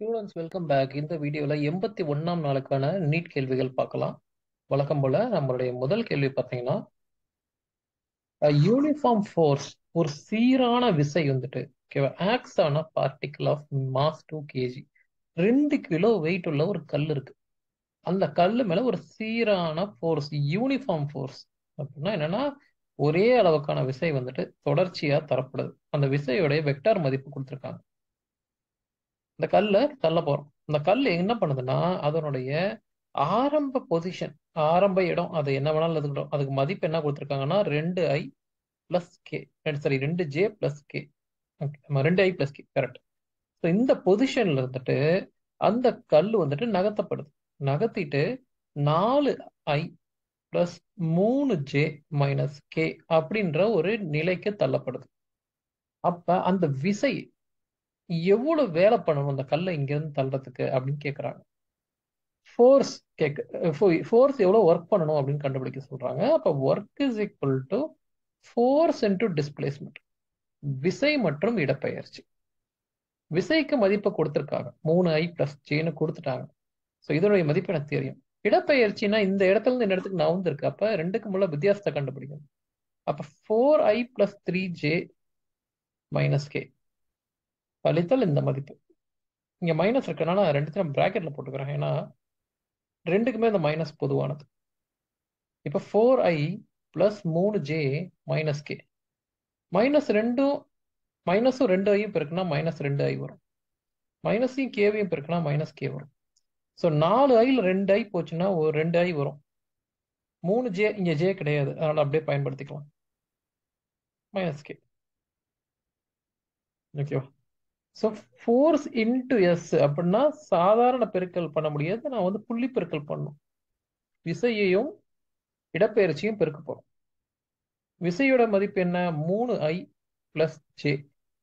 Students welcome back இந்த வீடியோவில் எண்பத்தி ஒன்றாம் நாளுக்கான நீட் கேள்விகள் பார்க்கலாம் வழக்கம் போல நம்மளுடைய முதல் கேள்வி பார்த்தீங்கன்னா யூனிஃபார்ம் ஃபோர்ஸ் ஒரு சீரான விசை வந்துட்டு ஓகேவா ஆக்ஸ் ஆன particle of mass two KG ரெண்டு கிலோ வெயிட் உள்ள ஒரு கல் இருக்கு அந்த கல் மேல ஒரு சீரான ஃபோர்ஸ் யூனிஃபார்ம் ஃபோர்ஸ் அப்படின்னா என்னன்னா ஒரே அளவுக்கான விசை வந்துட்டு தொடர்ச்சியா தரப்படுது அந்த விசையோடைய வெக்டார் மதிப்பு கொடுத்துருக்காங்க இந்த கல்லை தள்ள போறோம் இந்த கல் என்ன பண்ணுதுன்னா அதனுடைய ஆரம்ப பொசிஷன் ஆரம்ப இடம் அது என்ன வேணாலும் எடுத்துக்கிட்டோம் அதுக்கு மதிப்பு என்ன கொடுத்துருக்காங்கன்னா ரெண்டு ஐ பிளஸ் கே சாரி ரெண்டு ஜே பிளஸ் கே ரெண்டு I plus K correct so இந்த பொசிஷன்ல இருந்துட்டு அந்த கல் வந்துட்டு நகர்த்தப்படுது நகர்த்திட்டு நாலு ஐ பிளஸ் மூணு ஜே மைனஸ் கே அப்படின்ற ஒரு நிலைக்கு தள்ளப்படுது அப்ப அந்த விசை எவ்வளவு வேலை பண்ணணும் அந்த கல்லை இங்கிருந்து தள்ளுறதுக்கு அப்படின்னு கேட்குறாங்க ஃபோர்ஸ் கேட்க ஃபோர்ஸ் எவ்வளோ ஒர்க் பண்ணணும் அப்படின்னு கண்டுபிடிக்க சொல்றாங்க அப்போ work is equal to force into displacement விசை மற்றும் இடப்பெயர்ச்சி விசைக்கு மதிப்பை கொடுத்துருக்காங்க மூணு ஐ பிளஸ் ஜேன்னு கொடுத்துட்டாங்க ஸோ இதனுடைய மதிப்பு எனக்கு தெரியும் இடப்பெயர்ச்சினா இந்த இடத்துல இருந்து இந்த இடத்துக்கு நான் வந்திருக்கு அப்போ ரெண்டுக்கும் உள்ள வித்தியாசத்தை கண்டுபிடிக்கணும் அப்போ four I plus three J minus K கழித்தல் இந்த மதிப்பு இங்க மைனஸ் இருக்கனால நான் ரெண்டுத்தையும் பிராக்கெட்ல போட்டுக்கிறேன் ஏன்னா ரெண்டுக்குமே இந்த மைனஸ் பொதுவானது இப்போ ஃபோர் ஐ பிளஸ் மூணு ஜே மைனஸ் கே மைனஸ் ரெண்டும் மைனஸும் ரெண்டு ஐயும் பெருக்குனா மைனஸ் ரெண்டு ஐ வரும் மைனஸையும் கேவையும் பெருக்குனா மைனஸ் கே வரும் ஸோ நாலு ஐயில் ரெண்டு ஐ போச்சுன்னா ஒரு ரெண்டு ஐ வரும் மூணு ஜே இங்கே ஜே கிடையாது அதனால அப்படியே பயன்படுத்திக்கலாம் மைனஸ் கே ஓகேவா ஸோ ஃபோர்ஸ் இன்டு எஸ் அப்படின்னா சாதாரண பெருக்கல் பண்ண முடியாது நான் வந்து புள்ளி பெருக்கல் பண்ணும் விசையையும் இடப்பெயர்ச்சியும் பெருக்க போறோம் விசையோட மதிப்பு என்ன மூணு I plus J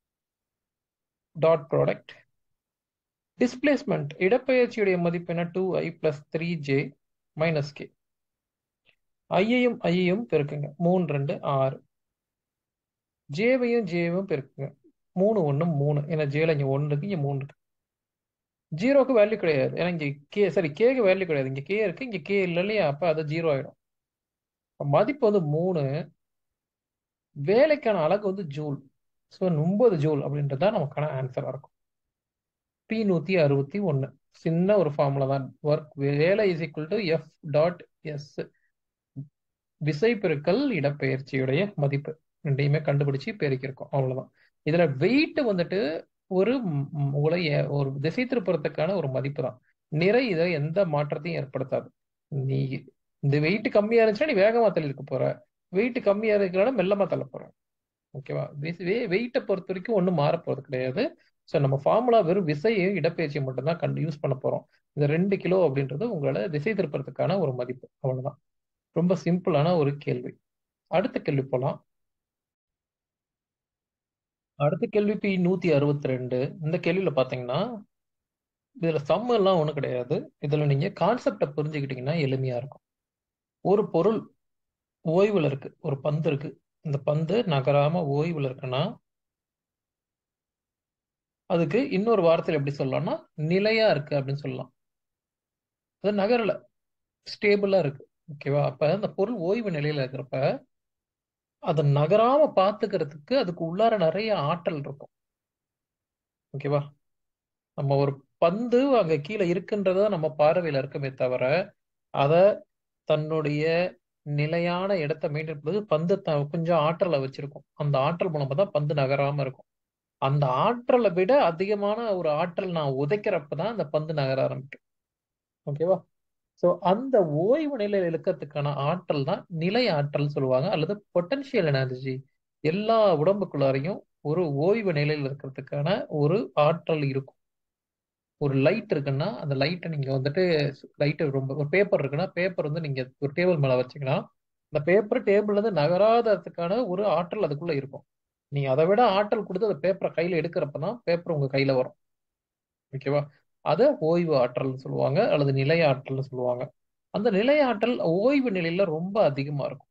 dot product displacement இடப்பெயர்ச்சியுடைய மதிப்பு என்ன two I plus three J minus K ஐயையும் ஐயையும் பெருக்குங்க மூணு ரெண்டு ஆறு ஜேவையும் ஜேவையும் பெருக்குங்க மூணு ஒன்று மூணு ஏன்னா ஜேல இங்கே ஒன்று இருக்கு இங்கே மூணு இருக்கு ஜீரோக்கு வேல்யூ கிடையாது ஏன்னா இங்கே கே சரி கேக்கு வேல்யூ கிடையாது இங்கே கே இருக்கு இங்கே கே இல்லை இல்லையா அப்போ அது ஜீரோ ஆயிடும் மதிப்பு வந்து மூணு வேலைக்கான அழகு வந்து ஜூல் ஸோ ஒன்பது ஜூல் அப்படின்றது தான் நமக்கான ஆன்சராக இருக்கும் பி நூற்றி அறுபத்தி ஒன்று சின்ன ஒரு ஃபார்முலா தான் ஒர்க் வேலை is equal to F dot S விசை பெருக்கல் இடப்பெயர்ச்சியுடைய மதிப்பு ரெண்டையுமே கண்டுபிடிச்சு பெருக்கியிருக்கோம் அவ்வளவுதான் இதுல வெயிட் வந்துட்டு ஒரு உங்களை ஒரு திசை திருப்புறத்துக்கான ஒரு மதிப்பு தான் நிறை இதை எந்த மாற்றத்தையும் ஏற்படுத்தாது நீ இந்த வெயிட் கம்மியா இருந்துச்சுன்னா நீ வேகமா தள்ளிருக்க போற வெயிட் கம்மியா இருக்கிறனால மெல்லமா தள்ள போற ஓகேவா வெயிட்டை பொறுத்த வரைக்கும் ஒன்றும் மாற போறது கிடையாது ஸோ நம்ம ஃபார்முலா வெறும் விசையும் இடப்பெயர்ச்சியும் மட்டும்தான் கண்டு யூஸ் பண்ண போறோம் இந்த ரெண்டு கிலோ அப்படின்றது உங்களோட திசை திருப்புறதுக்கான ஒரு மதிப்பு அவ்வளவுதான் ரொம்ப சிம்பிளான ஒரு கேள்வி அடுத்த கேள்வி போலாம் அடுத்த கேள்வி பி நூத்தி அறுபத்தி ரெண்டு இந்த கேள்வியில பாத்தீங்கன்னா இதுல சம் எல்லாம் ஒண்ணும் கிடையாது இதுல நீங்க கான்செப்டை புரிஞ்சுக்கிட்டீங்கன்னா எளிமையா இருக்கும் ஒரு பொருள் ஓய்வுல இருக்கு ஒரு பந்து இருக்கு இந்த பந்து நகராம ஓய்வுல இருக்குன்னா அதுக்கு இன்னொரு வார்த்தையில் எப்படி சொல்லலாம்னா நிலையா இருக்கு அப்படின்னு சொல்லலாம் அது நகரல ஸ்டேபிளா இருக்கு ஓகேவா அப்ப அந்த பொருள் ஓய்வு நிலையில இருக்கிறப்ப அதை நகராம பாத்துக்கிறதுக்கு அதுக்கு உள்ளார நிறைய ஆற்றல் இருக்கும் ஓகேவா நம்ம ஒரு பந்து அங்க கீழே இருக்குன்றத நம்ம பார்வையில இருக்குமே தவிர அத தன்னுடைய நிலையான இடத்தை மெயின்டைன் பண்ணுறது பந்து த கொஞ்சம் ஆற்றலை வச்சிருக்கும் அந்த ஆற்றல் மூலமா தான் பந்து நகராம இருக்கும் அந்த ஆற்றலை விட அதிகமான ஒரு ஆற்றல் நான் உதைக்கிறப்ப தான் அந்த பந்து நகர ஆரம்பிக்கும் ஓகேவா ஸோ அந்த ஓய்வு நிலையில் இருக்கிறதுக்கான ஆற்றல் தான் நிலை ஆற்றல் சொல்லுவாங்க அல்லது பொட்டன்ஷியல் எனர்ஜி எல்லா உடம்புக்குள்ளாரையும் ஒரு ஓய்வு நிலையில் இருக்கிறதுக்கான ஒரு ஆற்றல் இருக்கும் ஒரு லைட் இருக்குன்னா அந்த லைட்டை நீங்க வந்துட்டு லைட் ரொம்ப ஒரு பேப்பர் இருக்குன்னா பேப்பர் வந்து நீங்க ஒரு டேபிள் மேல வச்சீங்கன்னா அந்த பேப்பர் டேபிள்ல இருந்து நகராததுக்கான ஒரு ஆற்றல் அதுக்குள்ள இருக்கும் நீங்க அதை விட ஆற்றல் கொடுத்து அந்த பேப்பரை கையில எடுக்கிறப்பதான் பேப்பர் உங்க கையில வரும் ஓகேவா அதை ஓய்வு ஆற்றல்னு சொல்லுவாங்க அல்லது நிலை ஆற்றல்னு சொல்லுவாங்க அந்த நிலை ஆற்றல் ஓய்வு நிலையில ரொம்ப அதிகமா இருக்கும்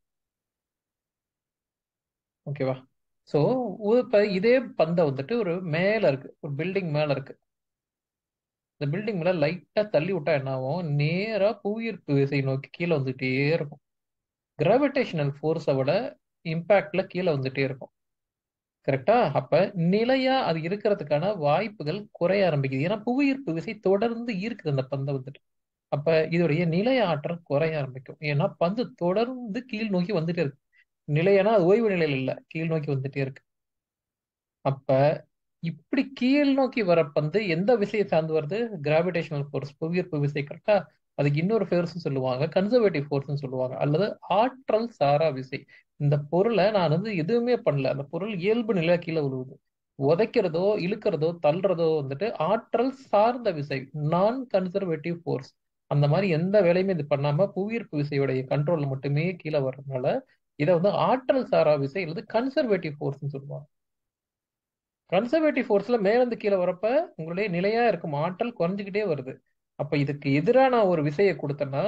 ஓகேவா ஸோ இப்போ இதே பந்தை வந்துட்டு ஒரு மேல இருக்கு ஒரு பில்டிங் மேல இருக்கு இந்த பில்டிங் மேல லைட்டா தள்ளி விட்டா என்ன ஆகும் நேரா புவியீர்ப்பு விசை நோக்கி கீழே வந்துட்டே இருக்கும் கிராவிடேஷனல் ஃபோர்ஸை விட இம்பாக்ட்ல கீழே வந்துட்டே இருக்கும் கரெக்டா அப்ப நிலையா அது இருக்கிறதுக்கான வாய்ப்புகள் குறைய ஆரம்பிக்குது ஏன்னா புவியீர்ப்பு விசை தொடர்ந்து ஈர்க்குது அந்த பந்தை வந்துட்டு அப்ப இதோடைய நிலை ஆற்றல் குறைய ஆரம்பிக்கும் ஏன்னா பந்து தொடர்ந்து கீழ் நோக்கி வந்துட்டே இருக்கு நிலையானா அது ஓய்வு நிலையில இல்ல கீழ் நோக்கி வந்துட்டே இருக்கு அப்ப இப்படி கீழ் நோக்கி வர பந்து எந்த விசையை சார்ந்து வருது கிராவிடேஷனல் ஃபோர்ஸ் புவியீர்ப்பு விசை கரெக்டா அதுக்கு இன்னொரு ஃபோர்ஸ் சொல்லுவாங்க கன்சர்வேட்டிவ் ஃபோர்ஸ்னு சொல்லுவாங்க அல்லது ஆற்றல் சாரா விசை இந்த பொருளை நான் வந்து எதுவுமே பண்ணல அந்த பொருள் இயல்பு நிலையா கீழே விழுவுது உதைக்கிறதோ இழுக்கிறதோ தள்ளுறதோ வந்துட்டு ஆற்றல் சார்ந்த விசை நான் கன்சர்வேட்டிவ் ஃபோர்ஸ் அந்த மாதிரி எந்த வேலையுமே இது பண்ணாம புவியீர்ப்பு விசையுடைய கண்ட்ரோல்ல மட்டுமே கீழே வர்றதுனால இதை வந்து ஆற்றல் சாரா விசை அல்லது கன்சர்வேட்டிவ் ஃபோர்ஸ்னு சொல்லுவாங்க கன்சர்வேட்டிவ் ஃபோர்ஸ்ல மேலிருந்து கீழே வரப்ப உங்களுடைய நிலையா இருக்கும் ஆற்றல் குறைஞ்சுக்கிட்டே வருது அப்ப இதுக்கு எதிரான ஒரு விசையை கொடுத்தேன்னா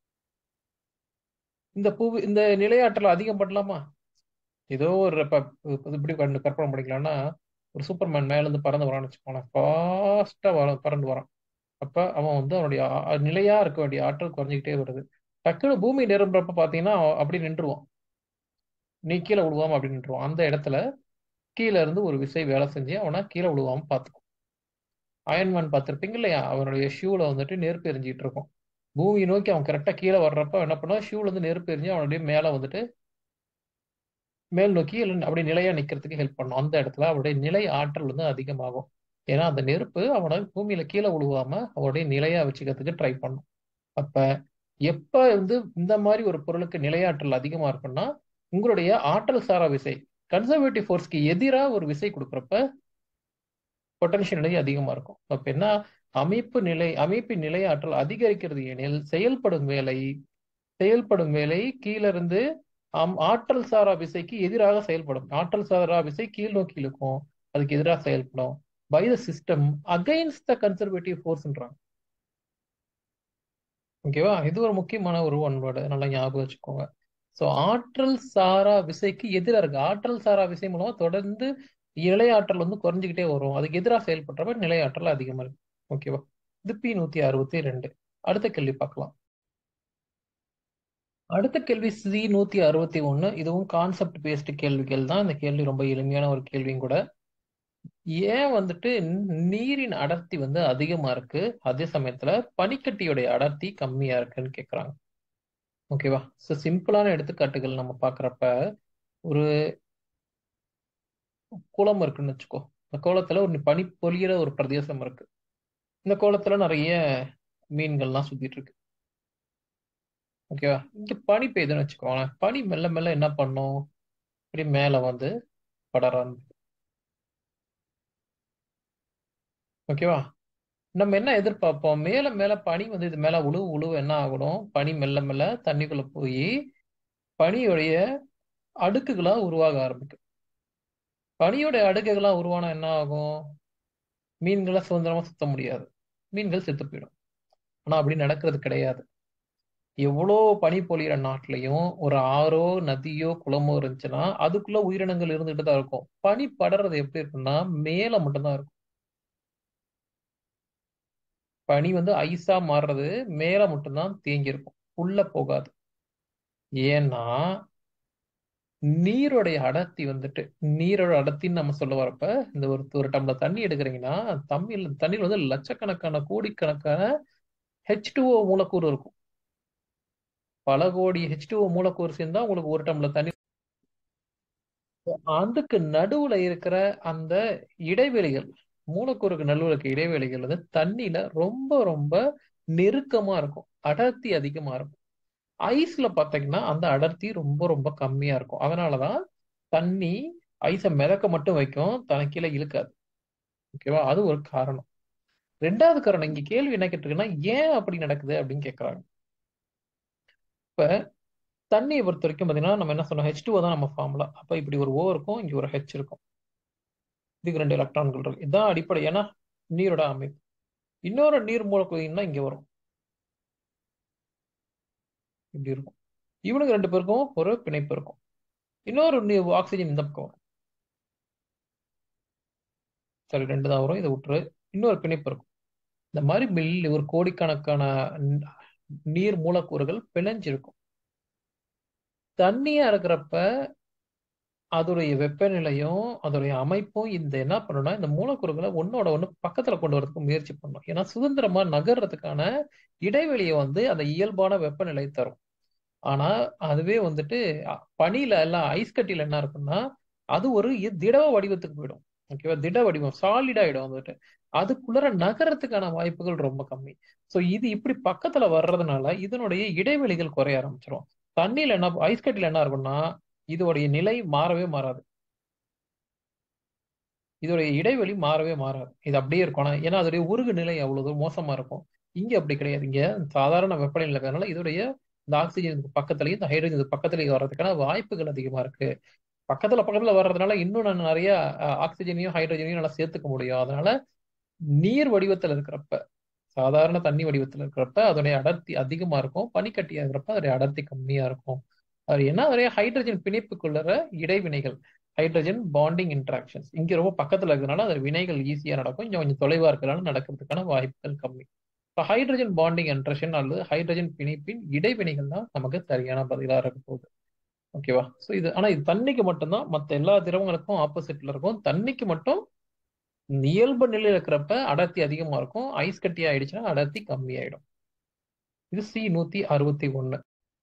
இந்த புவி இந்த நிலையாற்றல் அதிகம் பண்ணலாமா ஏதோ ஒரு இப்ப இப்படி கண்டு கற்பனை பண்ணிக்கலாம்னா ஒரு சூப்பர்மேன் மேல இருந்து பறந்து வரான்னு வச்சுக்கோங்களேன் ஃபாஸ்டா வர பறந்து வரான் அப்ப அவன் வந்து அவனுடைய ஆ- நிலையா இருக்க வேண்டிய ஆற்றல் குறைஞ்சிக்கிட்டே வருது டக்குன்னு பூமி நிரம்புறப்ப பாத்தீங்கன்னா அவன் அப்படி நின்றுவான் நீ கீழே விழுவாம அப்படி நின்றுவான் அந்த இடத்துல கீழே இருந்து ஒரு விசை வேலை செஞ்சு அவனை கீழே விழுவாம பார்த்துக்கும் அயன்மேன் பார்த்திருப்பீங்க இல்லையா அவனுடைய ஷூல வந்துட்டு நெருப்பு எரிஞ்சிட்டு இருக்கும் பூமியை நோக்கி அவன் கரெக்டா கீழே வர்றப்ப அவன் என்ன பண்ணுவான் ஷூல இருந்து நெருப்பு எரிஞ்சு அவனுடைய மேல வந்துட்டு மேல் நோக்கி இல்ல அப்படி நிலையா நிக்கிறதுக்கு ஹெல்ப் பண்ணும் அந்த இடத்துல அவனுடைய நிலை ஆற்றல் வந்து அதிகமாகும் ஏன்னா அந்த நெருப்பு அவனை பூமியில கீழே விழுவாம அவனுடைய நிலையா வச்சுக்கிறதுக்கு ட்ரை பண்ணும் அப்ப எப்ப வந்து இந்த மாதிரி ஒரு பொருளுக்கு நிலையாற்றல் அதிகமா இருக்குன்னா உங்களுடைய ஆற்றல் சாரா விசை கன்சர்வேட்டிவ் ஃபோர்ஸ்க்கு எதிரா ஒரு விசை கொடுக்குறப்ப பொட்டன்ஷியல் நிலை அதிகமா இருக்கும் அப்ப என்ன அமைப்பு நிலை அமைப்பின் நிலை ஆற்றல் அதிகரிக்கிறது எனில் செயல்படும் வேலை செயல்படும் வேலை கீழிருந்து ஆம், ஆற்றல் சாரா விசைக்கு எதிராக செயல்படும் ஆற்றல் சாரா விசை கீழ் நோக்கி இழுக்கும் அதுக்கு எதிராக செயல்படும் by the system against the conservative ஃபோர்ஸ்ன்றாங்க ஓகேவா இது ஒரு முக்கியமான ஒரு ஒன் வேர்டு நல்லா ஞாபகம் வச்சுக்கோங்க ஸோ ஆற்றல் சாரா விசைக்கு எதிராக இருக்கு ஆற்றல் சாரா விசை மூலமா தொடர்ந்து நிலையாற்றல் வந்து குறைஞ்சிக்கிட்டே வரும் அதுக்கு எதிராக செயல்படுறப்ப நிலையாற்றல் அதிகமா இருக்கு ஓகேவா இது பி நூத்தி அறுபத்தி ரெண்டு அடுத்த கேள்வி பார்க்கலாம் அடுத்த கேள்வி சி நூத்தி அறுபத்தி ஒண்ணு இதுவும் கான்செப்ட் பேஸ்டு கேள்விகள் தான் இந்த கேள்வி ரொம்ப எளிமையான ஒரு கேள்வியும் கூட ஏன் வந்துட்டு நீரின் அடர்த்தி வந்து அதிகமா இருக்கு அதே சமயத்துல பனிக்கட்டியோடைய அடர்த்தி கம்மியா இருக்குன்னு கேக்குறாங்க ஓகேவா ஸோ சிம்பிளான எடுத்துக்காட்டுகள் நம்ம பார்க்குறப்ப ஒரு குளம் இருக்குன்னு வச்சுக்கோ இந்த குளத்துல ஒரு பனி பொழியிற ஒரு பிரதேசம் இருக்கு இந்த குளத்துல நிறைய மீன்கள்லாம் சுத்திட்டு இருக்கு ஓகேவா இங்க பனி பெய்யுதுன்னு வச்சுக்கோங்களேன் பனி மெல்ல மெல்ல என்ன பண்ணும் இப்படி மேல வந்து படர ஆரம்பிக்கும். ஓகேவா நம்ம என்ன எதிர்பார்ப்போம் மேல மேல பனி வந்து இது மேல உழுவு உழுவு என்ன ஆகணும் பனி மெல்ல மெல்ல தண்ணிக்குள்ள போய் பனியுடைய அடுக்குகளா உருவாக ஆரம்பிக்கும் பனியோட அடுக்குகளா உருவானா என்ன ஆகும் மீன்களை சுதந்திரமா சுத்த முடியாது மீன்கள் செத்து போயிடும் ஆனா அப்படி நடக்கிறது கிடையாது எவ்வளோ பனி பொழியிற நாட்டிலையும் ஒரு ஆறோ நதியோ குளமோ இருந்துச்சுன்னா அதுக்குள்ள உயிரினங்கள் இருந்துகிட்டு தான் இருக்கும் பனி படறது எப்படி இருக்குன்னா மேல மட்டும்தான் இருக்கும் பனி வந்து ஐஸா மாறுறது மேல மட்டும்தான் தேங்கி இருக்கும் உள்ள போகாது ஏன்னா நீருடைய அடர்த்தி வந்துட்டு நீரோட அடர்த்தின்னு நம்ம சொல்ல வரப்ப இந்த ஒரு ஒரு டம்ளர் தண்ணி எடுக்கிறீங்கன்னா தண்ணியில் தண்ணியில் வந்து லட்சக்கணக்கான கோடிக்கணக்கான ஹெச் டூஓ மூலக்கூறு இருக்கும் பல கோடி ஹெச் டூஓ மூலக்கூறு சேர்ந்தா உங்களுக்கு ஒரு டம்ளர் தண்ணி அதுக்கு நடுவுல இருக்கிற அந்த இடைவெளிகள் மூலக்கூறுக்கு நடுவுல இருக்க இடைவெளிகள் வந்து தண்ணியில ரொம்ப ரொம்ப நெருக்கமா இருக்கும் அடர்த்தி அதிகமா இருக்கும் ஐஸ்ல பாத்தீங்கன்னா அந்த அடர்த்தி ரொம்ப ரொம்ப கம்மியா இருக்கும் அதனாலதான் தண்ணி ஐஸை மிதக்க மட்டும் வைக்கும் தனக்கு கீழே இழுக்காது ஓகேவா அது ஒரு காரணம் ரெண்டாவது காரணம் இங்க கேள்வி என்ன கேட்டிருக்குன்னா ஏன் அப்படி நடக்குது அப்படின்னு கேக்குறாங்க இப்ப தண்ணியை பொறுத்த வரைக்கும் பாத்தீங்கன்னா நம்ம என்ன சொன்னோம் ஹெச் டூ தான் நம்ம ஃபார்முலா அப்ப இப்படி ஒரு ஓ இருக்கும் இங்க ஒரு ஹெச் இருக்கும் இதுக்கு ரெண்டு எலக்ட்ரான்கள் இருக்கு இதுதான் அடிப்படை ஏன்னா நீரோட அமைப்பு இன்னொரு நீர் மூலக்கூறுனா இங்க வரும் இப்படி இருக்கும் இவனுக்கு ரெண்டு பேருக்கும் ஒரு பிணைப்பு இருக்கும் இன்னொரு நீ ஆக்சிஜன் இந்த பக்கம் வரும் சரி ரெண்டு தான் வரும் இதை விட்டுரு இன்னொரு பிணைப்பு இருக்கும் இந்த மாதிரி மில்லி ஒரு கோடிக்கணக்கான ந- நீர் மூலக்கூறுகள் பிணைஞ்சிருக்கும் தண்ணியா இருக்கிறப்ப அதோடைய வெப்பநிலையும் அதோடைய அமைப்பும் இந்த என்ன பண்ணணும்னா இந்த மூலக்கூறுகளை ஒன்னோட ஒண்ணு பக்கத்துல கொண்டு வரதுக்கு முயற்சி பண்ணும் ஏன்னா சுதந்திரமா நகர்றதுக்கான இடைவெளியை வந்து அந்த இயல்பான வெப்பநிலை தரும் ஆனா அதுவே வந்துட்டு அ- பனியில எல்லாம் ஐஸ் கட்டியில என்ன இருக்கும்னா அது ஒரு இ- திடவ வடிவத்துக்கு போயிடும் ஓகேவா திட வடிவம் சாலிட் ஆயிடும் வந்துட்டு அதுக்குள்ளர நகரத்துக்கான வாய்ப்புகள் ரொம்ப கம்மி சோ இது இப்படி பக்கத்துல வர்றதுனால இதனுடைய இடைவெளிகள் குறைய ஆரம்பிச்சிடும் தண்ணியில என்ன ஐஸ் கட்டியில என்ன இருக்கும்னா இதோடைய நிலை மாறவே மாறாது இதோடைய இடைவெளி மாறவே மாறாது இது அப்படியே இருக்கும் ஆனா ஏன்னா அதோடைய உருகு நிலை அவ்வளவு மோசமா இருக்கும் இங்க அப்படி கிடையாது இங்க சாதாரண வெப்பநிலை இருக்கிறதுனால இதோடைய இந்த ஆக்சிஜன் பக்கத்துலயும் இந்த ஹைட்ரஜன் பக்கத்துலயும் வர்றதுக்கான வாய்ப்புகள் அதிகமா இருக்கு பக்கத்துல பக்கத்துல வர்றதுனால இன்னும் நான் நிறைய அஹ், ஆக்சிஜனையும் ஹைட்ரஜனையும் நல்லா சேர்த்துக்க முடியும் அதனால நீர் வடிவத்துல இருக்கிறப்ப சாதாரண தண்ணி வடிவத்துல இருக்கிறப்ப அதோடைய அடர்த்தி அதிகமா இருக்கும் பனிக்கட்டியா இருக்கிறப்ப அதோடைய அடர்த்தி கம்மியா இருக்கும் அது என்ன அதோடைய ஹைட்ரஜன் பிணைப்புக்குள்ளற இடைவினைகள் ஹைட்ரஜன் பாண்டிங் இன்டராக்ஷன்ஸ் இங்க ரொம்ப பக்கத்துல இருக்கிறதுனால அது வினைகள் ஈஸியா நடக்கும் இங்க கொஞ்சம் தொலைவா இருக்கிறதுனால நடக்கிறதுக்கான வாய்ப்புகள் கம்மி இப்போ ஹைட்ரஜன் பாண்டிங் இன்டராக்ஷன் அல்லது ஹைட்ரஜன் பிணைப்பின் இடைவினைகள் தான் நமக்கு சரியான பதிலா இருக்க போகுது ஓகேவா ஸோ இது ஆனா இது தண்ணிக்கு மட்டும்தான் மற்ற எல்லா திரவங்களுக்கும் ஆப்போசிட்ல இருக்கும் தண்ணிக்கு மட்டும் இயல்பு நிலையில இருக்கிறப்ப அடர்த்தி அதிகமா இருக்கும் ஐஸ் கட்டி ஆயிடுச்சுன்னா அடர்த்தி கம்மியாயிடும் இது சி நூத்தி அறுபத்தி ஒண்ணு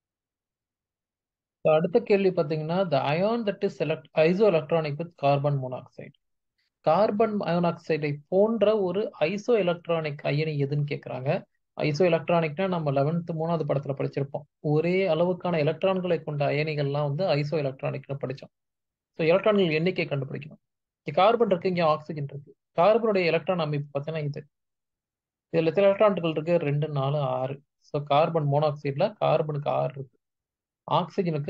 அடுத்த கேள்வி பாத்தீங்கன்னா the ion that is select isoelectronic with carbon monoxide carbon அயோனாக்சைடை போன்ற ஒரு ஐசோ எலக்ட்ரானிக் அயனி எதுன்னு கேக்குறாங்க ஐசோ எலக்ட்ரானிக்னா நம்ம லெவன்த் மூணாவது படத்துல படிச்சிருப்போம் ஒரே அளவுக்கான எலக்ட்ரான்களை கொண்ட அயனிகள்லாம் வந்து ஐசோ எலக்ட்ரானிக்னு படிச்சோம் ஸோ எலக்ட்ரான்கள் எண்ணிக்கை கண்டுபிடிக்கணும் இங்க கார்பன் இருக்கு இங்க ஆக்சிஜன் இருக்கு கார்பனுடைய எலக்ட்ரான் அமைப்பு பார்த்தீங்கன்னா இது இதுல எத்தனை எலக்ட்ரான்கள் இருக்கு ரெண்டு நாலு ஆறு ஸோ கார்பன் மோனாக்சைடுல கார்பனுக்கு ஆறு இருக்கு ஆக்சிஜனுக்கு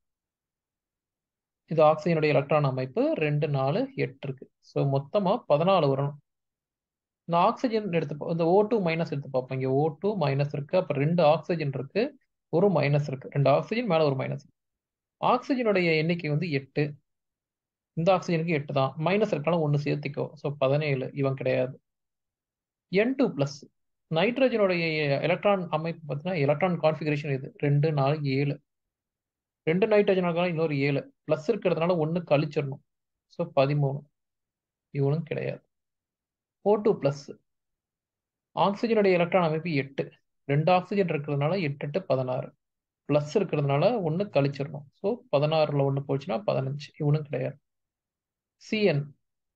இது ஆக்சிஜனுடைய எலக்ட்ரான் அமைப்பு ரெண்டு நாலு எட்டு இருக்கு ஸோ மொத்தமா பதினாலு வரணும் இந்த ஆக்சிஜன் எடுத்து பா- இந்த ஓ டூ மைனஸ் எடுத்து பார்ப்போம் இங்க ஓ டூ மைனஸ் இருக்கு அப்ப ரெண்டு ஆக்சிஜன் இருக்கு ஒரு மைனஸ் இருக்கு ரெண்டு ஆக்சிஜன் மேல ஒரு மைனஸ் ஆக்சிஜனுடைய எண்ணிக்கை வந்து எட்டு இந்த ஆக்சிஜனுக்கு எட்டு தான் மைனஸ் இருக்காலும் ஒன்று சேர்த்திக்கோ ஸோ பதினேழு இவன் கிடையாது என் டூ பிளஸ் நைட்ரஜனுடைய எலக்ட்ரான் அமைப்பு பார்த்தீங்கன்னா எலக்ட்ரான் கான்ஃபிகரேஷன் இது ரெண்டு நாலு ஏழு ரெண்டு நைட்ரஜன் இருக்காலும் இன்னொரு ஏழு ப்ளஸ் இருக்கிறதுனால ஒன்று கழிச்சிடணும் ஸோ பதிமூணு இவனும் கிடையாது ஓ டூ ப்ளஸ் ஆக்சிஜனுடைய எலக்ட்ரான் அமைப்பு எட்டு ரெண்டு ஆக்சிஜன் இருக்கிறதுனால எட்டு எட்டு பதினாறு ப்ளஸ் இருக்கிறதுனால ஒன்று கழிச்சிடணும் ஸோ பதினாறுல ஒன்று போச்சுன்னா பதினஞ்சு இவனும் கிடையாது சிஎன்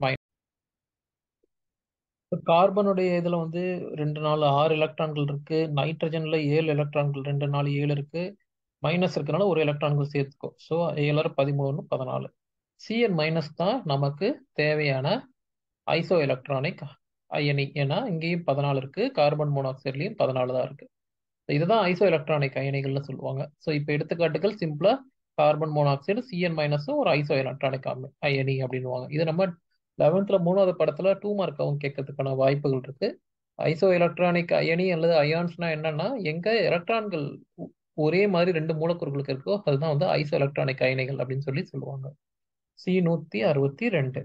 கார்பனுடைய இதுல வந்து ரெண்டு நாலு ஆறு எலக்ட்ரான்கள் இருக்கு நைட்ரஜன்ல ஏழு எலக்ட்ரான்கள் ரெண்டு நாலு ஏழு இருக்கு மைனஸ் இருக்கனால ஒரு எலக்ட்ரான்கள் சேர்த்துக்கோ ஸோ ஏழு பதிமூணு பதினாலு சிஎன் மைனஸ் தான் நமக்கு தேவையான ஐசோ எலக்ட்ரானிக் அயனி ஏன்னா இங்கேயும் பதினாலு இருக்கு கார்பன் மோனாக்சைட்லயும் பதினாலு தான் இருக்கு இதுதான் ஐசோ எலக்ட்ரானிக் அயனிகள்னு சொல்லுவாங்க ஸோ இப்போ எடுத்துக்காட்டுகள் சிம்பிளா கார்பன் மோனாக்சைடு சிஎன் மைனஸும் ஒரு ஐசோ எலக்ட்ரானிக் அயனி அப்படின்னுவாங்க இது நம்ம லெவன்த்ல மூணாவது படத்துல டூ மார்க்காவும் கேட்கறதுக்கான வாய்ப்புகள் இருக்கு ஐசோ எலக்ட்ரானிக் அயனி அல்லது அயான்ஸ்னா என்னன்னா எங்க எலக்ட்ரான்கள் ஒ- ஒரே மாதிரி ரெண்டு மூலக்கூறுகளுக்கு இருக்கோ அதுதான் வந்து ஐசோ எலக்ட்ரானிக் அயனிகள் அப்படின்னு சொல்லி சொல்லுவாங்க சி நூத்தி அறுபத்தி ரெண்டு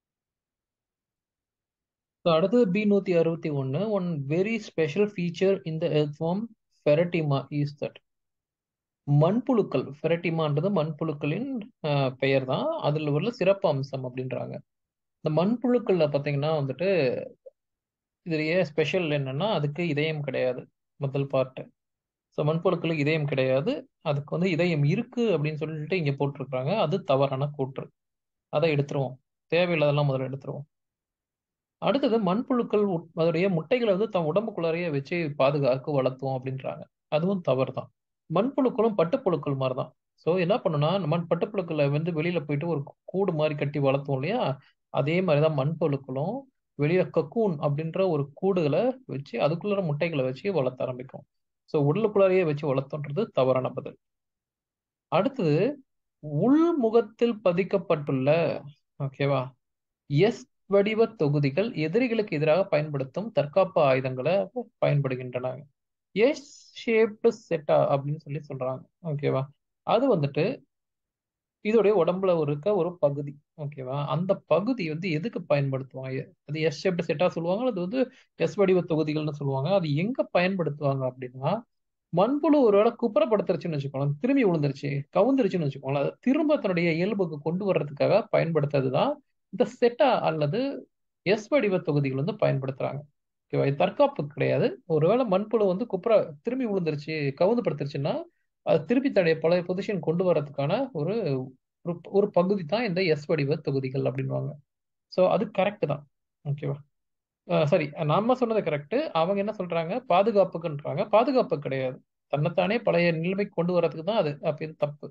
So, அடுத்தது பி நூத்தி அறுபத்தி ஒன்னு ஒன் வெரி ஸ்பெஷல் ஃபீச்சர் இந்த எர்த்வார்ம் ஃபெரட்டிமா இஸ் தட் மண்புழுக்கள் ஃபெரட்டிமான்றது மண்புழுக்களின் அஹ், பெயர் தான் அதுல உள்ள சிறப்பு அம்சம் அப்படின்றாங்க இந்த மண்புழுக்கள்ல பாத்தீங்கன்னா வந்துட்டு இதுலயே ஸ்பெஷல் என்னன்னா அதுக்கு இதயம் கிடையாது முதல் பார்ட் ஸோ மண்புழுக்களுக்கு இதயம் கிடையாது அதுக்கு வந்து இதயம் இருக்கு அப்படின்னு சொல்லிட்டு இங்க போட்டிருக்காங்க அது தவறான கூற்று அதை எடுத்துருவோம் தேவையில்லாதெல்லாம் முதல்ல எடுத்துருவோம் அடுத்தது மண்புழுக்கள் உட்- அதோடைய முட்டைகளை வந்து தம் உடம்புக்குள்ளாரையே வச்சு பாதுகாக்க வளர்த்தோம் அப்படின்றாங்க அதுவும் தவறு தான் மண்புழுக்களும் பட்டுப்புழுக்கள் மாதிரி தான் ஸோ என்ன பண்ணுனா நம்ம பட்டுப்புழுக்களை வந்து வெளியில போயிட்டு ஒரு கூடு மாதிரி கட்டி வளர்த்தோம் இல்லையா அதே மாதிரி தான் மண்புழுக்களும் வெளியில கக்கூன் அப்படின்ற ஒரு கூடுகளை வச்சு அதுக்குள்ள முட்டைகளை வச்சு வளர்த்த ஆரம்பிக்கும் ஸோ உள்ளுக்குள்ளாரையே வச்சு வளர்த்தோன்றது தவறான பதில் அடுத்தது உள்முகத்தில் பதிக்கப்பட்டுள்ள ஓகேவா எஸ் வடிவ தொகுதிகள் எதிரிகளுக்கு எதிராக பயன்படுத்தும் தற்காப்பு ஆயுதங்களை பயன்படுகின்றன எஸ் ஷேப்டு செட்டா அப்படின்னு சொல்லி சொல்றாங்க ஓகேவா அது வந்துட்டு இதோடைய உடம்புல இருக்க ஒரு பகுதி ஓகேவா அந்த பகுதி வந்து எதுக்கு பயன்படுத்துவாங்க அது எஸ் ஷேப்டு செட்டா சொல்லுவாங்க அது வந்து எஸ் வடிவ தொகுதிகள்னு சொல்லுவாங்க அது எங்க பயன்படுத்துவாங்க அப்படின்னா மண்புழு ஒருவேளை குப்புறப்படுத்துருச்சுன்னு வச்சுக்கோங்களேன் திரும்பி விழுந்துருச்சு கவுந்துருச்சுன்னு வச்சுக்கோங்களேன் அதை திரும்ப தன்னுடைய இயல்புக்கு கொண்டு வர்றதுக்காக பயன்படுத்துறது தான் இந்த செட்டா அல்லது எஸ் வடிவ தொகுதிகள் வந்து பயன்படுத்துறாங்க ஓகேவா இது தற்காப்பு கிடையாது ஒருவேளை மண்புழு வந்து குப்புற திரும்பி விழுந்துருச்சு கவுந்து படுத்துருச்சுன்னா அது திருப்பி தன்னுடைய பழைய பொசிஷன் கொண்டு வர்றதுக்கான ஒரு ஒரு- ஒரு பகுதி தான் இந்த எஸ் வடிவ தொகுதிகள் அப்படின்வாங்க ஸோ அது கரெக்ட் தான் ஓகேவா சரி நாம சொன்னது கரெக்ட் அவங்க என்ன சொல்றாங்க பாதுகாப்புக்குன்றாங்க பாதுகாப்பு கிடையாது தன்னைத்தானே பழைய நிலைமைக்கு கொண்டு வர்றதுக்கு தான் அது அப்ப இது தப்பு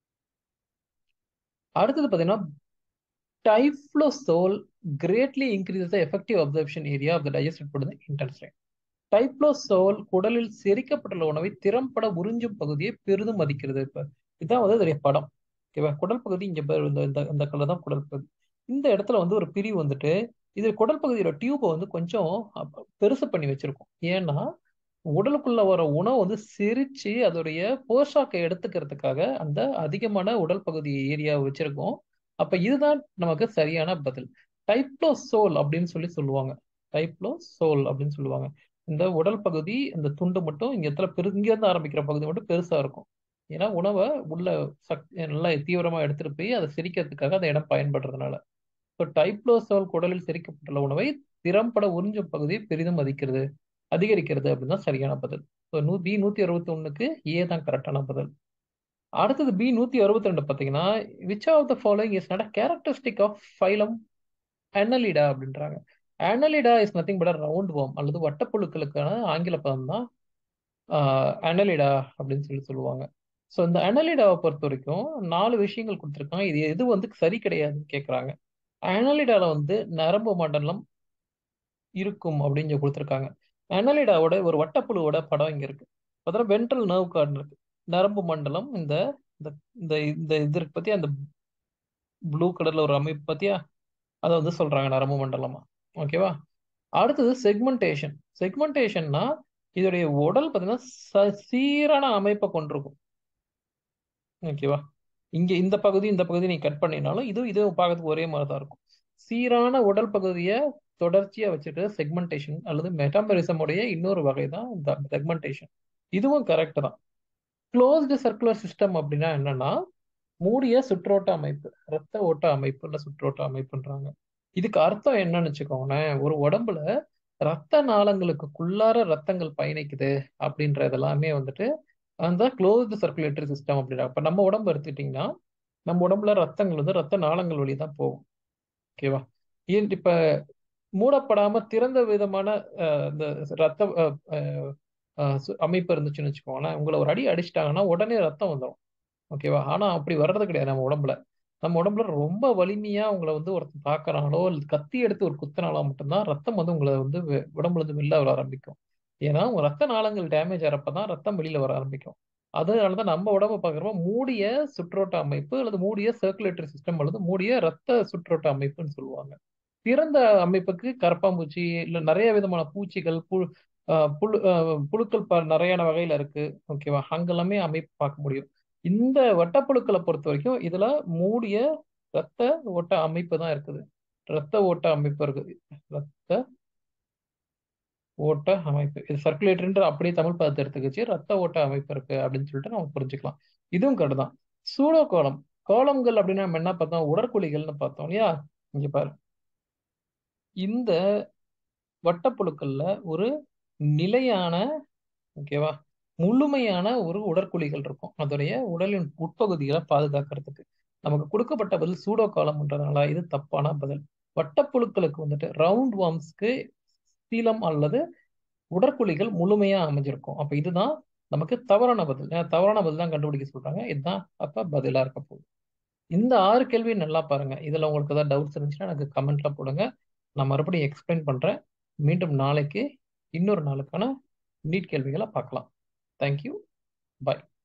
அடுத்தது பாத்தீங்கன்னா typhlosole greatly increase the effective absorption area of the digest food intestine typhlosole குடலில் செரிக்கப்பட்டுள்ள உணவை திறம்பட உறிஞ்சும் பகுதியை பெரிதும் மதிக்கிறது இப்ப இதுதான் வந்து அதோடைய படம் ஓகேவா குடல் பகுதி இங்க பாரு, இந்த இந்த இந்த கலர் தான் குடல் பகுதி இந்த இடத்துல வந்து ஒரு பிரிவு வந்துட்டு இது குடல் பகுதியோட டியூபை வந்து கொஞ்சம் அப்ப பெருசு பண்ணி வச்சிருக்கோம் ஏன்னா உடலுக்குள்ள வர உணவு வந்து செரிச்சு அதோடைய போஷாக்கை எடுத்துக்கிறதுக்காக அந்த அதிகமான உடல் பகுதி ஏரியாவை வச்சிருக்கோம் அப்ப இதுதான் நமக்கு சரியான பதில் டைப்ளோசோல் அப்படின்னு சொல்லி சொல்லுவாங்க டைப்ளோசோல் அப்படின்னு சொல்லுவாங்க இந்த உடல் பகுதி இந்த துண்டு மட்டும் இங்க இடத்துல பெரு இங்க இருந்து ஆரம்பிக்கிற பகுதி மட்டும் பெருசா இருக்கும் ஏன்னா உணவை உள்ள சக்தி நல்லா தீவிரமா எடுத்துட்டு போய் அதை செரிக்கிறதுக்காக அந்த இடம் பயன்படுறதுனால ஸோ டைப்ளோசோல் குடலில் செரிக்கப்பட்டுள்ள உணவை திறம்பட உறிஞ்சும் பகுதியை பெரிதும் அதிக்கிறது அதிகரிக்கிறது அப்படின்னு தான் சரியான பதில் ஸோ நூ பி நூத்தி அறுபத்தி ஒண்ணுக்கு ஏ தான் கரெக்டான பதில் அடுத்தது பி நூத்தி அறுபத்தி ரெண்டு பார்த்தீங்கன்னா which of the following is not characteristic of phylum Annelida அப்படின்றாங்க Annelida is nothing but round worm அல்லது வட்டப்புழுக்களுக்கான ஆங்கில பதம் தான் அனலிடா அப்படின்னு சொல்லி சொல்லுவாங்க ஸோ இந்த அனலிடாவை பொறுத்த வரைக்கும் நாலு விஷயங்கள் கொடுத்துருக்காங்க இது எது வந்து சரி கிடையாதுன்னு கேட்குறாங்க அனலிடால வந்து நரம்பு மண்டலம் இருக்கும் அப்படின்னு சொல்லி கொடுத்துருக்காங்க அனலிடாவோட ஒரு வட்டப்புழுவோட படம் இங்க இருக்கு அப்புறம் வென்ட்ரல் நர்வ் கார்டு இருக்கு நரம்பு மண்டலம் இந்த இந்த இந்த இந்த இது இருக்கு பத்தியா அந்த ப்ளூ கலர்ல ஒரு அமைப்பு பத்தியா அதை வந்து சொல்றாங்க நரம்பு மண்டலமா ஓகேவா அடுத்தது செக்மெண்டேஷன் செக்மெண்டேஷன்னா இதோடைய உடல் பார்த்தீங்கன்னா ச- சீரான அமைப்பை கொண்டிருக்கும் ஓகேவா இங்க இந்த பகுதி இந்த பகுதி நீ கட் பண்ணினாலும் இது இது பார்க்கறதுக்கு ஒரே மாதிரி தான் இருக்கும் சீரான உடல் பகுதியை தொடர்ச்சியா வச்சுட்டு செக்மெண்டேஷன் அல்லது மெட்டாமரிசம் உடைய இன்னொரு வகை தான் இந்த செக்மெண்டேஷன் இதுவும் கரெக்ட் தான் க்ளோஸ்டு சர்க்குலர் சிஸ்டம் அப்படின்னா என்னன்னா மூடிய சுற்றோட்ட அமைப்பு ரத்த ஓட்ட அமைப்பு இல்ல சுற்றோட்ட அமைப்புன்றாங்க இதுக்கு அர்த்தம் என்னன்னு வச்சுக்கோங்களேன் ஒரு உடம்புல ரத்த நாளங்களுக்குள்ளார ரத்தங்கள் பயணிக்குது அப்படின்றது எல்லாமே வந்துட்டு அந்த க்ளோஸ்டு சர்க்குலேட்டரி சிஸ்டம் அப்படின்றாங்க இப்ப நம்ம உடம்பு எடுத்துக்கிட்டிங்கன்னா நம்ம உடம்புல ரத்தங்கள் வந்து ரத்த நாளங்கள் வழி தான் போகும் ஓகேவா ஏன் இப்ப மூடப்படாம திறந்த விதமான அஹ், இந்த ரத்த அஹ், அஹ், அஹ், சு- அமைப்பு இருந்துச்சுன்னு வச்சுக்கோங்களேன் உங்களை ஒரு அடி அடிச்சிட்டாங்கன்னா உடனே ரத்தம் வந்துடும் ஓகேவா ஆனா அப்படி வர்றது கிடையாது நம்ம உடம்புல நம்ம உடம்புல ரொம்ப வலிமையா உங்களை வந்து ஒருத்தன் தாக்குறாங்களோ அல்லது கத்தி எடுத்து ஒரு குத்துனாலோ மட்டும்தான் ரத்தம் வந்து உங்களை வந்து வெ- உடம்புல இருந்து வெளில வர ஆரம்பிக்கும் ஏன்னா உங்க ரத்த நாளங்கள் டேமேஜ் ஆறப்பதான் ரத்தம் வெளியில வர ஆரம்பிக்கும் அதனாலதான் நம்ம உடம்ப பாக்குறப்ப மூடிய சுற்றோட்ட அமைப்பு அல்லது மூடிய சர்க்குலேட்டரி சிஸ்டம் அல்லது மூடிய ரத்த சுற்றோட்ட அமைப்புன்னு சொல்லுவாங்க திறந்த அமைப்புக்கு கரப்பாம்பூச்சி இல்ல நிறைய விதமான பூச்சிகள் புழு ஆஹ் புழு ஆஹ் புழுக்கள் ப- நிறைய வகையில இருக்கு ஓகேவா அங்கெல்லாமே அமைப்பு பார்க்க முடியும் இந்த வட்டப்புழுக்களை பொறுத்த வரைக்கும் இதுல மூடிய ரத்த ஓட்ட அமைப்பு தான் இருக்குது ரத்த ஓட்ட அமைப்பு இருக்குது ரத்த ஓட்ட அமைப்பு இது சர்க்குலேட்டர்ன்ற அப்படியே தமிழ் பதத்தை எடுத்துக்கிச்சு ரத்த ஓட்ட அமைப்பு இருக்கு அப்படின்னு சொல்லிட்டு நம்ம புரிஞ்சுக்கலாம் இதுவும் கரெக்ட் தான் சூடோ கோலம் கோலம்கள் அப்படின்னா நம்ம என்ன பார்த்தோம் உடற்குழிகள்னு பார்த்தோம் இல்லையா இங்க பாரு இந்த வட்டப்புழுக்கள்ல ஒரு நிலையான ஓகேவா முழுமையான ஒரு உடற்குழிகள் இருக்கும் அதோடைய உடலின் உட்பகுதிகளை பாதுகாக்கிறதுக்கு நமக்கு கொடுக்கப்பட்ட பதில் சூடோ காலம்ன்றதுனால இது தப்பான பதில் வட்டப்புழுக்களுக்கு வந்துட்டு ரவுண்ட் வார்ம்ஸ்க்கு சீலம் அல்லது உடற்குழிகள் முழுமையா அமைஞ்சிருக்கும் அப்ப இதுதான் நமக்கு தவறான பதில் ஏன்னா தவறான பதில் தான் கண்டுபிடிக்க சொல்றாங்க இதுதான் அப்ப பதிலா இருக்க போகுது இந்த ஆறு கேள்வி நல்லா பாருங்க இதுல உங்களுக்கு ஏதாவது டவுட்ஸ் இருந்துச்சுன்னா எனக்கு கமெண்ட்ல போடுங்க நான் மறுபடியும் எக்ஸ்பிளைன் பண்றேன் மீண்டும் நாளைக்கு இன்னொரு நாளுக்கான நீட் கேள்விகளை பார்க்கலாம் தேங்க்யூ பை